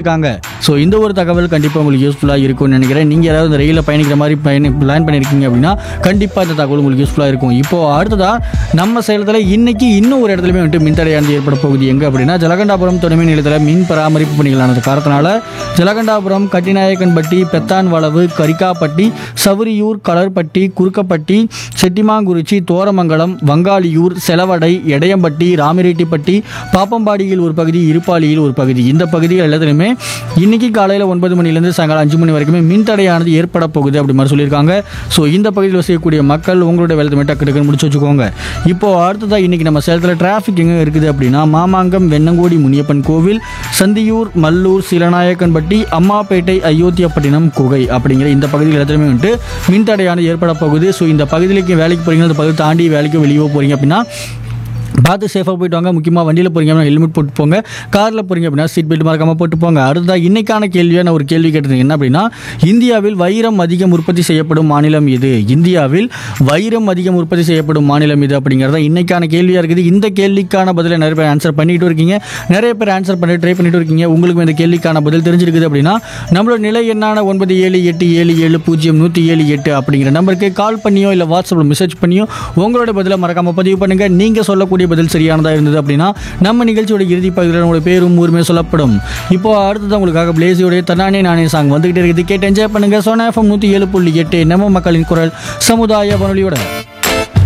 சொல்லியிருக்காங்க ஸோ இந்த ஒரு தகவல் கண்டிப்பாக உங்களுக்கு யூஸ்ஃபுல்லாக இருக்கும்னு நினைக்கிறேன் நீங்கள் யாராவது இந்த ரயிலில் பயணிக்கிற மாதிரி பயணி பிளான் பண்ணியிருக்கீங்க அப்படின்னா கண்டிப்பாக இந்த தகவல் உங்களுக்கு யூஸ்ஃபுல்லாக இருக்கும் இப்போ அடுத்ததாக நம்ம சேலத்தில் இன்னைக்கு இன்னும் ஒரு இடத்துலையுமே வந்துட்டு மின்தடையானது ஏற்பட போகுது எங்கே அப்படின்னா ஜலகண்டாபுரம் துணைமின் நிலையத்தில் மின் பராமரிப்பு பணிகளானது காரணத்தினால ஜலகண்டாபுரம் கட்டிநாயக்கன்பட்டி பெத்தான் வளவு கரிக்காப்பட்டி சவுரியூர் கலர்பட்டி குறுக்கப்பட்டி செட்டிமாங்குறிச்சி தோரமங்கலம் வங்காளியூர் செலவடை எடையம்பட்டி ராமிரெட்டிப்பட்டி பாப்பம்பாடியில் ஒரு பகுதி இருப்பாளியில் ஒரு பகுதி இந்த பகுதிகள் எல்லாத்துலையுமே இன்னைக்கு காலையில் ஒன்பது மணிலேருந்து சாயங்காலம் அஞ்சு மணி வரைக்குமே மின்தடையானது ஏற்பட போகுது அப்படி மாதிரி சொல்லியிருக்காங்க ஸோ இந்த பகுதியில் வசிக்கக்கூடிய மக்கள் உங்களுடைய வேலை டக்கு டக்குன்னு முடிச்சு வச்சுக்கோங்க இப்போ அடுத்ததாக இன்னைக்கு நம்ம சேலத்தில் டிராஃபிக் எங்கே இருக்குது அப்படின்னா மாமாங்கம் வெண்ணங்கோடி முனியப்பன் கோவில் சந்தியூர் மல்லூர் சீலநாயக்கன்பட்டி அம்மாப்பேட்டை அயோத்தியாப்பட்டினம் குகை அப்படிங்கிற இந்த பகுதிகள் எல்லாத்துலையுமே வந்துட்டு மின்தடையானது ஏற்பட போகுது ஸோ இந்த பகுதியிലേക്ക് வேலைக்கு போகிறீங்க அந்த பகுதி தாண்டி வேலைக்கு வெளியே போகிறீங்க அப்படின்னா பார்த்து சேஃபாக போயிட்டு வாங்க முக்கியமாக வண்டியில் போகிறீங்க அப்படின்னா ஹெல்மெட் போட்டு போங்க காரில் போகிறீங்க அப்படின்னா சீட் பெல்ட் மறக்காமல் போட்டு போங்க அடுத்ததாக இன்னைக்கான கேள்வியாக நான் ஒரு கேள்வி கேட்டிருந்தேன் என்ன அப்படின்னா இந்தியாவில் வைரம் அதிகம் உற்பத்தி செய்யப்படும் மாநிலம் எது இந்தியாவில் வைரம் அதிகம் உற்பத்தி செய்யப்படும் மாநிலம் எது அப்படிங்கிறத இன்னைக்கான கேள்வியாக இருக்குது இந்த கேள்விக்கான பதிலை நிறைய பேர் ஆன்சர் பண்ணிட்டு இருக்கீங்க நிறைய பேர் ஆன்சர் பண்ணி ட்ரை பண்ணிட்டு இருக்கீங்க உங்களுக்கு இந்த கேள்விக்கான பதில் தெரிஞ்சிருக்குது அப்படின்னா நம்மளோட நிலை எண்ணான ஒன்பது ஏழு எட்டு ஏழு ஏழு பூஜ்ஜியம் நூற்றி ஏழு எட்டு அப்படிங்கிற நம்பருக்கு கால் பண்ணியோ இல்லை வாட்ஸ்அப்பில் மெசேஜ் பண்ணியோ உங்களோட பதிலை மறக்காமல் பதிவு பண்ணுங்கள் நீங்கள் சொல்லக்கூடிய பதில் சரியானதாக இருந்தது அப்படின்னா நம்ம நிகழ்ச்சியோட இறுதி பகுதியில் உங்களோட பேரும் ஊருமே சொல்லப்படும் இப்போ அடுத்தது உங்களுக்காக பிளேசியோடைய தன்னானே நானே சாங் வந்துகிட்டே இருக்குது கேட்டு என்ஜாய் பண்ணுங்க சோனா எஃப்எம் நூற்றி ஏழு புள்ளி எட்டு நம்ம மக்களின் குரல் சமுதாய வானொலியோட